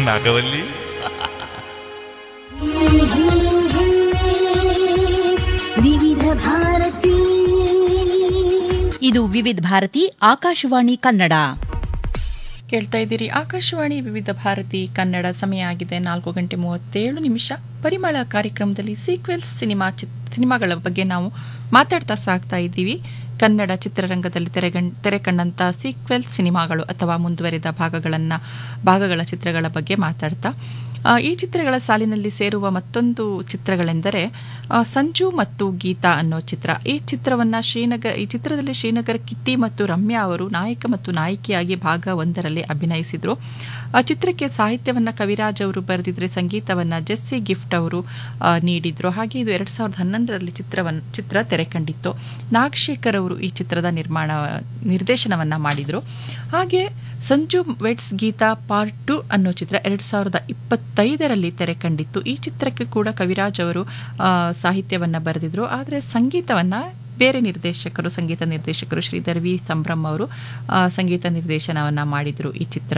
ನಾಗವಲ್ಲಿ ವಿವಿಧ ಭಾರತಿ ಇದು ವಿವಿಧ ಭಾರತಿ ಆಕಾಶವಾಣಿ ಕನ್ನಡ ಕೇಳ್ತಾ ಇದ್ದೀರಿ ಆಕಾಶವಾಣಿ ವಿವಿಧ ಭಾರತಿ ಕನ್ನಡ ಸಮಯ ಆಗಿದೆ ನಾಲ್ಕು ಗಂಟೆ ಮೂವತ್ತೇಳು ನಿಮಿಷ ಪರಿಮಳ ಕಾರ್ಯಕ್ರಮದಲ್ಲಿ ಸೀಕ್ವೆಲ್ಸ್ ಸಿನಿಮಾ ಚಿತ್ ಸಿನಿಮಾಗಳ ಬಗ್ಗೆ ನಾವು ಮಾತಾಡ್ತಾ ಸಾಗ್ತಾ ಇದ್ದೀವಿ ಕನ್ನಡ ಚಿತ್ರರಂಗದಲ್ಲಿ ತೆರೆಗಣ್ ತೆರೆ ಕಂಡಂಥ ಸೀಕ್ವೆಲ್ ಸಿನಿಮಾಗಳು ಅಥವಾ ಮುಂದುವರಿದ ಭಾಗಗಳನ್ನು ಭಾಗಗಳ ಚಿತ್ರಗಳ ಬಗ್ಗೆ ಮಾತಾಡ್ತಾ ಆ, ಈ ಚಿತ್ರಗಳ ಸಾಲಿನಲ್ಲಿ ಸೇರುವ ಮತ್ತೊಂದು ಚಿತ್ರಗಳೆಂದರೆ ಆ, ಸಂಜು ಮತ್ತು ಗೀತಾ ಅನ್ನೋ ಚಿತ್ರ ಈ ಚಿತ್ರವನ್ನು ಶ್ರೀನಗರ ಈ ಚಿತ್ರದಲ್ಲಿ ಶ್ರೀನಗರ ಕಿಟ್ಟಿ ಮತ್ತು ರಮ್ಯಾ ಅವರು ನಾಯಕ ಮತ್ತು ನಾಯಕಿಯಾಗಿ ಭಾಗ ಒಂದರಲ್ಲಿ ಅಭಿನಯಿಸಿದರು ಆ ಚಿತ್ರಕ್ಕೆ ಸಾಹಿತ್ಯವನ್ನು ಕವಿರಾಜ್ ಅವರು ಬರೆದಿದ್ರೆ ಸಂಗೀತವನ್ನು ಜೆಸ್ಸಿ ಗಿಫ್ಟ್ ಅವರು ಆ, ನೀಡಿದ್ರು ಹಾಗೆ ಇದು ಎರಡು ಸಾವಿರದ ಹನ್ನೊಂದರಲ್ಲಿ ಚಿತ್ರವನ್ನು ಚಿತ್ರ ತೆರೆ ಕಂಡಿತ್ತು ನಾಗಶೇಖರ್ ಅವರು ಈ ಚಿತ್ರದ ನಿರ್ಮಾಣ ನಿರ್ದೇಶನವನ್ನು ಮಾಡಿದರು ಹಾಗೆ Sanju weds Geetha part two ಅನ್ನೋ ಚಿತ್ರ ಎರಡು ಸಾವಿರದ ಇಪ್ಪತ್ತೈದರಲ್ಲಿ ತೆರೆ ಕಂಡಿತ್ತು ಈ ಚಿತ್ರಕ್ಕೆ ಕೂಡ ಕವಿರಾಜ್ ಅವರು ಆ, ಸಾಹಿತ್ಯವನ್ನು ಬರೆದಿದ್ರು ಆದರೆ ಸಂಗೀತವನ್ನು ಬೇರೆ ನಿರ್ದೇಶಕರು ಸಂಗೀತ ನಿರ್ದೇಶಕರು ಶ್ರೀಧರ್ ವಿ ಸಂಭ್ರಮ್ ಅವರು ಆ, ಸಂಗೀತ ನಿರ್ದೇಶನವನ್ನು ಮಾಡಿದರು ಈ ಚಿತ್ರ